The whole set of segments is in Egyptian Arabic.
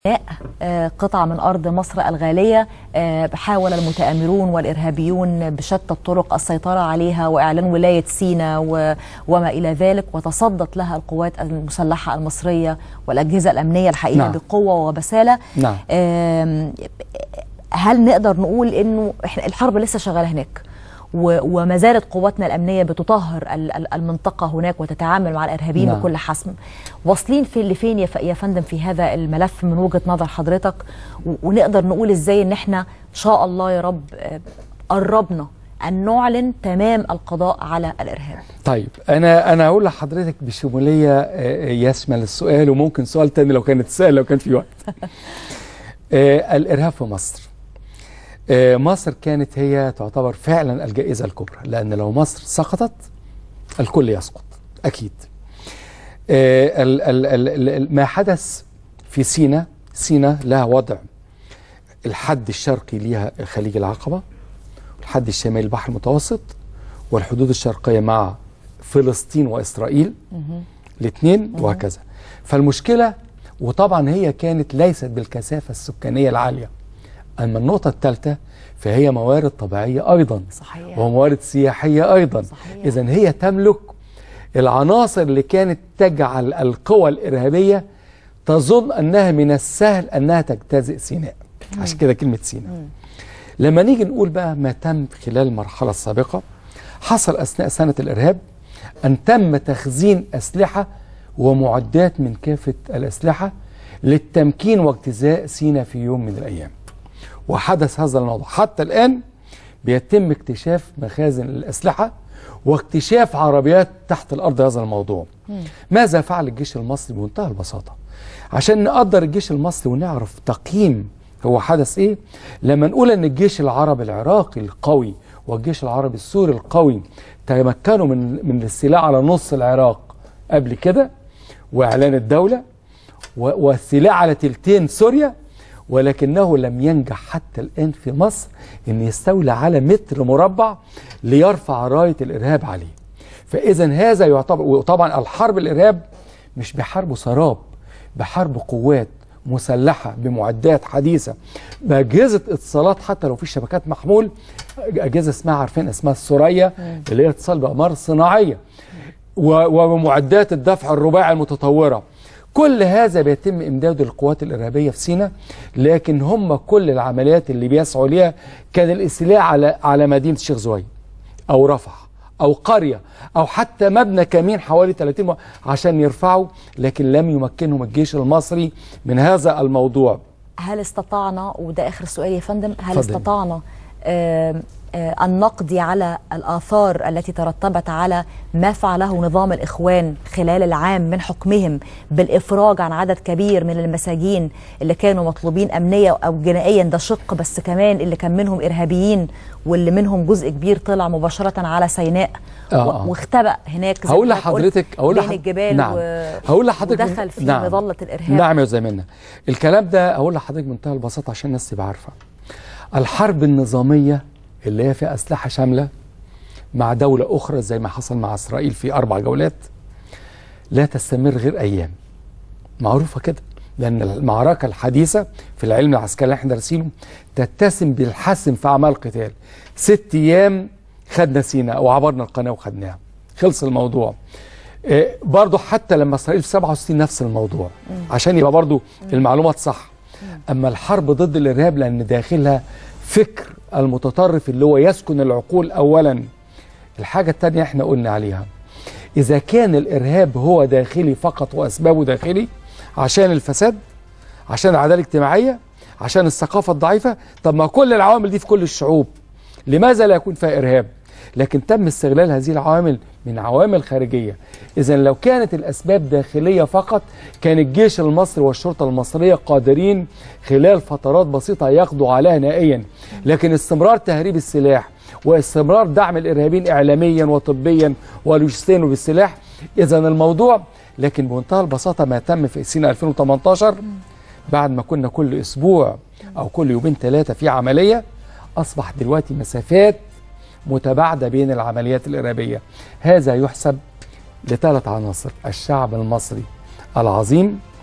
قطعة من أرض مصر الغالية حاول المتآمرون والإرهابيون بشتى الطرق السيطرة عليها وإعلان ولاية سينا وما إلى ذلك وتصدت لها القوات المسلحة المصرية والأجهزة الأمنية الحقيقة نعم. بقوة وبسالة نعم. هل نقدر نقول إنه الحرب لسه شغالة هناك؟ وما زالت قواتنا الامنيه بتطهر المنطقه هناك وتتعامل مع الارهابيين نعم. بكل حسم واصلين في لفين يا فندم في هذا الملف من وجهه نظر حضرتك ونقدر نقول ازاي ان احنا ان شاء الله يا رب قربنا ان نعلن تمام القضاء على الارهاب طيب انا انا هقول لحضرتك بشموليه يشمل السؤال وممكن سؤال تاني لو كانت سؤال لو كان في وقت الارهاب في مصر مصر كانت هي تعتبر فعلا الجائزة الكبرى لأن لو مصر سقطت الكل يسقط أكيد ال ال ال ما حدث في سينا سينا لها وضع الحد الشرقي ليها خليج العقبة الحد الشمالي البحر المتوسط والحدود الشرقية مع فلسطين وإسرائيل الاثنين وهكذا فالمشكلة وطبعا هي كانت ليست بالكثافة السكانية العالية أما النقطة الثالثة فهي موارد طبيعية أيضا صحيح. وموارد سياحية أيضا إذا هي تملك العناصر اللي كانت تجعل القوى الإرهابية تظن أنها من السهل أنها تجتزئ سيناء مم. عشان كده كلمة سيناء مم. لما نيجي نقول بقى ما تم خلال المرحلة السابقة حصل أثناء سنة الإرهاب أن تم تخزين أسلحة ومعدات من كافة الأسلحة للتمكين واجتزاء سيناء في يوم من الأيام وحدث هذا الموضوع حتى الآن بيتم اكتشاف مخازن الأسلحة واكتشاف عربيات تحت الأرض هذا الموضوع مم. ماذا فعل الجيش المصري بمنتهى البساطة عشان نقدر الجيش المصري ونعرف تقييم هو حدث ايه لما نقول ان الجيش العربي العراقي القوي والجيش العربي السوري القوي تمكنوا من من الاستيلاء على نص العراق قبل كده واعلان الدوله واستيلاء على تلتين سوريا ولكنه لم ينجح حتى الآن في مصر أن يستولى على متر مربع ليرفع راية الإرهاب عليه فإذا هذا يعتبر وطبعا الحرب الإرهاب مش بحرب سراب بحرب قوات مسلحة بمعدات حديثة بأجهزة اتصالات حتى لو في شبكات محمول أجهزة اسمها عارفين اسمها الثريا اللي هي اتصال بأقمار صناعية ومعدات الدفع الرباعي المتطورة كل هذا بيتم امداد القوات الارهابيه في سيناء لكن هم كل العمليات اللي بيسعوا ليها كان الاستيلاء على على مدينه الشيخ زويد او رفح او قريه او حتى مبنى كمين حوالي 30 عشان يرفعوا لكن لم يمكنهم الجيش المصري من هذا الموضوع هل استطعنا وده اخر سؤال يا فندم هل فضل. استطعنا آه أن نقضي على الآثار التي ترتبت على ما فعله نظام الإخوان خلال العام من حكمهم بالإفراج عن عدد كبير من المساجين اللي كانوا مطلوبين أمنية أو جنائيا ده شق بس كمان اللي كان منهم إرهابيين واللي منهم جزء كبير طلع مباشرة على سيناء آه واختبأ هناك زي هقول لحضرتك هقول بين الجبال نعم. و... هقول لحضرتك ودخل في نعم. مظلة الإرهاب نعم يا زميلنا الكلام ده هقول لحضرتك بمنتهى البساطة عشان الناس تبقى عارفة الحرب النظامية اللي هي فيها أسلحة شاملة مع دولة أخرى زي ما حصل مع إسرائيل في أربع جولات لا تستمر غير أيام معروفة كده لأن المعركة الحديثة في العلم العسكري اللي احنا دارسينه تتسم بالحسم في أعمال القتال ست أيام خدنا سيناء وعبرنا القناة وخدناها خلص الموضوع إيه برضه حتى لما إسرائيل في 67 نفس الموضوع عشان يبقى برضه المعلومات صح أما الحرب ضد الإرهاب لأن داخلها فكر المتطرف اللي هو يسكن العقول اولا الحاجه الثانيه احنا قلنا عليها اذا كان الارهاب هو داخلي فقط واسبابه داخلي عشان الفساد عشان العداله الاجتماعيه عشان الثقافه الضعيفه طب ما كل العوامل دي في كل الشعوب لماذا لا يكون فيها ارهاب لكن تم استغلال هذه العوامل من عوامل خارجيه اذا لو كانت الاسباب داخليه فقط كان الجيش المصري والشرطه المصريه قادرين خلال فترات بسيطه يقضوا عليها نهائيا لكن استمرار تهريب السلاح واستمرار دعم الارهابيين اعلاميا وطبيا ولوجستيا بالسلاح اذا الموضوع لكن بمنتهى البساطه ما تم في سنه 2018 بعد ما كنا كل اسبوع او كل يومين ثلاثه في عمليه اصبح دلوقتي مسافات متباعده بين العمليات الارهابيه هذا يحسب لثلاث عناصر الشعب المصري العظيم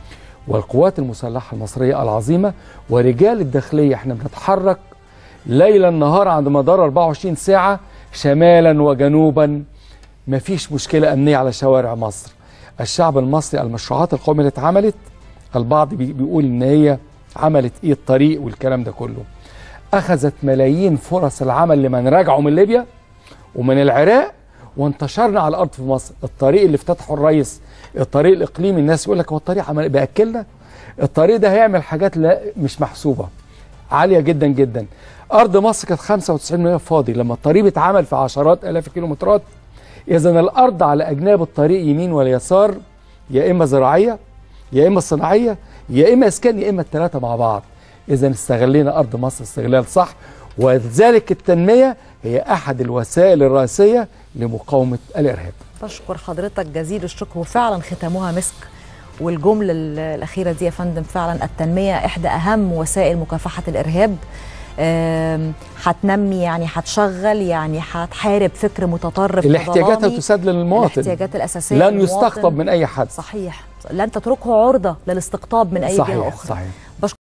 والقوات المسلحة المصرية العظيمة ورجال الداخلية احنا بنتحرك ليلا نهار عند مدار 24 ساعة شمالا وجنوبا مفيش مشكلة أمنية على شوارع مصر الشعب المصري المشروعات القومية اللي اتعملت البعض بيقول ان هي عملت ايه الطريق والكلام ده كله اخذت ملايين فرص العمل لمن رجعوا من ليبيا ومن العراق وانتشرنا على الارض في مصر الطريق اللي افتتحه الرئيس الطريق الاقليمي الناس يقول لك هو الطريق عمل بياكلنا الطريق ده هيعمل حاجات لا مش محسوبه عاليه جدا جدا ارض مصر كانت 95% فاضي لما الطريق اتعمل في عشرات الاف الكيلومترات اذا الارض على اجناب الطريق يمين واليسار يا اما زراعيه يا اما صناعيه يا اما اسكان يا اما الثلاثه مع بعض اذا استغلينا ارض مصر استغلال صح ولذلك التنميه هي احد الوسائل الرئيسيه لمقاومه الارهاب بشكر حضرتك جزيل الشكر وفعلا ختامها مسك والجملة الأخيرة دي يا فندم فعلا التنمية إحدى أهم وسائل مكافحة الإرهاب هتنمي يعني هتشغل يعني هتحارب فكر متطرف الاحتياجات تسد للمواطن الاحتياجات الأساسية لن يستقطب من أي حد صحيح لن تتركه عرضة للاستقطاب من أي صحيح جهة أخرى صحيح